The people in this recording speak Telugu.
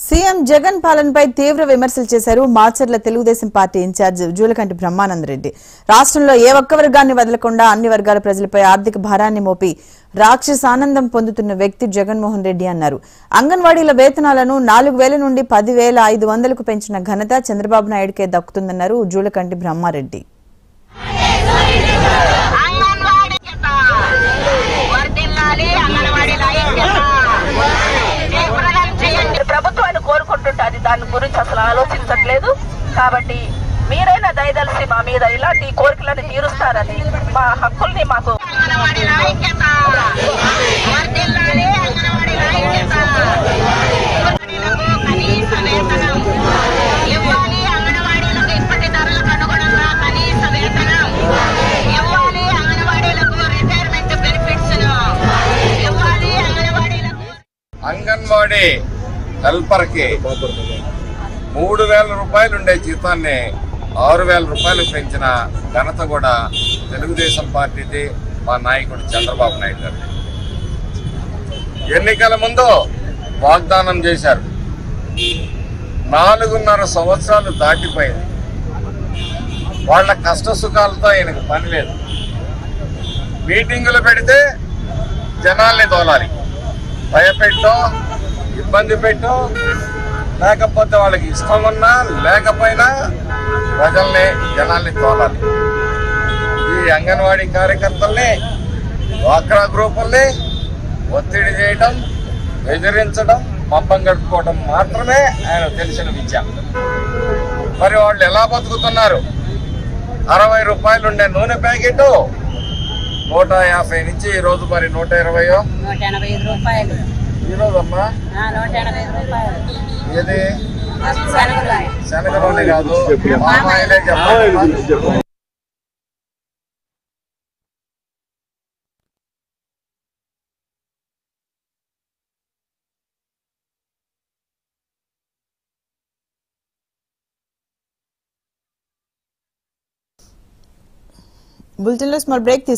సీఎం జగన్ పాలనపై తీవ్ర విమర్శలు చేశారు మాచర్ల తెలుగుదేశం పార్టీ ఇన్ఛార్జ్ జూలకంటి బ్రహ్మానందరెడ్డి రాష్ట్రంలో ఏ ఒక్క వర్గాన్ని వదలకుండా అన్ని వర్గాల ప్రజలపై ఆర్థిక భారాన్ని మోపి రాక్షసానందం పొందుతున్న వ్యక్తి జగన్మోహన్ రెడ్డి అన్నారు అంగన్వాడీల వేతనాలను నాలుగు వేల నుండి పది వేల ఐదు వందలకు పెంచిన ఘనత చంద్రబాబు నాయుడుకే దక్కుతుందన్నారు జూలకంటి బ్రహ్మారెడ్డి అంగన్వాడీ ఐక్యత వర్ధిల్లాలి అంగన్వాడీ ఐక్యత జయప్రదం చేయండి ప్రభుత్వాన్ని కోరుకుంటుంటే దాని గురించి అసలు ఆలోచించట్లేదు కాబట్టి మీరైనా దయదలిసి మా మీద ఇలాంటి కోరికలను తీరుస్తారని మా హక్కుల్ని మాకు అంగన్వాడీ ఐక్యత వర్ధిల్లాలి అంగన్వాడీ ఐక్యత అంగన్వాడీలకు కనీస వేతనం ఇవ్వాలి అంగన్వాడీలకు ఇప్పటి ధరలకు అనుగుణంగా కనీస వేతనం ఇవ్వాలి అంగన్వాడీలకు రిటైర్మెంట్ బెనిఫిట్స్ ఇవ్వాలి అంగన్వాడీలకు అంగన్వాడీ హెల్పర్కి మూడు వేల రూపాయలు ఉండే జీతాన్ని ఆరు వేల రూపాయలు పెంచిన ఘనత కూడా తెలుగుదేశం పార్టీది మా నాయకుడు చంద్రబాబు నాయుడు గారు ఎన్నికల ముందు వాగ్దానం చేశారు నాలుగున్నర సంవత్సరాలు దాటిపోయింది వాళ్ళ కష్ట సుఖాలతో ఆయనకు పని లేదు మీటింగులు పెడితే జనాల్ని తోలాలి భయపెట్టో ఇబ్బంది పెట్టో లేకపోతే వాళ్ళకి ఇష్టం ఉన్నా లేకపోయినా ప్రజల్ని జనాల్ని తోలాలి ఈ అంగన్వాడీ కార్యకర్తల్ని డ్వాక్రా గ్రూపుల్ని ఒత్తిడి చేయడం బెదిరించడం పంపం గడుపుకోవడం మాత్రమే ఆయన తెలిసిన విద్య మరి వాళ్ళు ఎలా బతుకుతున్నారు అరవై రూపాయలు ఉండే నూనె ప్యాకెట్ నూట యాభై నుంచి ఈ రోజు మరి నూట ఇరవయో నూట ఎనభై ఐదు రూపాయలు ఈ రోజు అమ్మా నూట ఎనభై ఐదు రూపాయలు ఏది శనగలు శనగ నూనె కాదు పామాయిలే చెప్పండి బులెటిన్లో స్మాల్ బ్రేక్